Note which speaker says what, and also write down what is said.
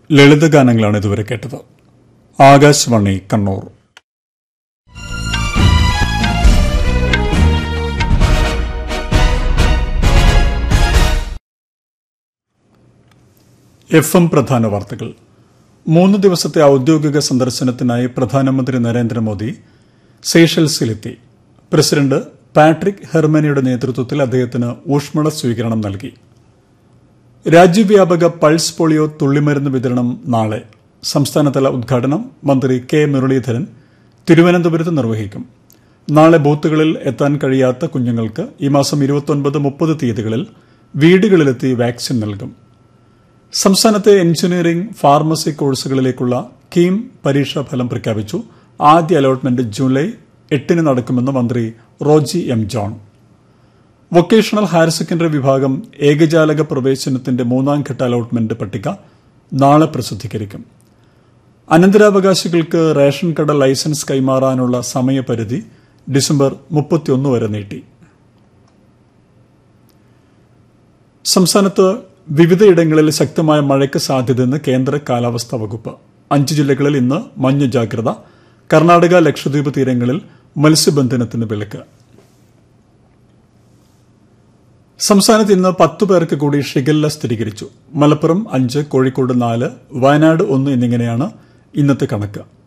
Speaker 1: ലളിതഗാനങ്ങളാണ് ഇതുവരെ കേട്ടത് Akashvani Kannur F M പ്രധാന വാർത്തകൾ മൂന്ന് ദിവസത്തെ ഔദ്യോഗിക സന്ദർശനത്തിനായി പ്രധാനമന്ത്രി നരേന്ദ്രമോദി സീഷെൽസിലെത്തി പ്രസിഡന്റ് പാട്രിക് ഹെർമനിയുടെ നേതൃത്വത്തിൽ അദ്ദേഹത്തിന് ഊഷ്മള സ്വീകരണം നൽകി രാജ്യവ്യാപക പൾസ് പോളിയോ തുള്ളിമരുന്ന് വിതരണം നാളെ സംസ്ഥാനതല ഉദ്ഘാടനം മന്ത്രി കെ മുരളീധരൻ തിരുവനന്തപുരത്ത് നിർവഹിക്കും നാളെ ബൂത്തുകളിൽ എത്താൻ കഴിയാത്ത കുഞ്ഞുങ്ങൾക്ക് ഈ മാസം ഇരുപത്തൊൻപത് മുപ്പത് തീയതികളിൽ വീടുകളിലെത്തി വാക്സിൻ നൽകും സംസ്ഥാനത്തെ എഞ്ചിനീയറിംഗ് ഫാർമസി കോഴ്സുകളിലേക്കുള്ള കീം പരീക്ഷാ ഫലം പ്രഖ്യാപിച്ചു ആദ്യ അലോട്ട്മെന്റ് ജൂലൈ എട്ടിന് നടക്കുമെന്ന് മന്ത്രി Roji M John vocational higher secondary വിഭാഗം ഏകജാലക പ്രവേശനത്തിന്റെ മൂന്നാം ഘട്ട അലോട്ട്മെന്റ് പട്ടിക നാളെ പ്രസിദ്ധീകരിക്കും അനന്തരാവകാശികൾക്ക് റേഷൻ കട ലൈസൻസ് കൈമാറാനുള്ള സമയപരിധി ഡിസംബർ മുപ്പത്തിയൊന്ന് വരെ നീട്ടി സംസ്ഥാനത്ത് വിവിധയിടങ്ങളിൽ ശക്തമായ മഴയ്ക്ക് സാധ്യതയെന്ന് കേന്ദ്ര കാലാവസ്ഥാ വകുപ്പ് അഞ്ച് ജില്ലകളിൽ ഇന്ന് മഞ്ഞ ജാഗ്രത കർണാടക ലക്ഷദ്വീപ് തീരങ്ങളിൽ മത്സ്യബന്ധനത്തിന് വിലക്ക് സംസ്ഥാനത്ത് ഇന്ന് പത്ത് പേർക്ക് കൂടി ഷിഗല്ല സ്ഥിരീകരിച്ചു മലപ്പുറം അഞ്ച് കോഴിക്കോട് നാല് വയനാട് ഒന്ന് എന്നിങ്ങനെയാണ് ഇന്നത്തെ കണക്ക്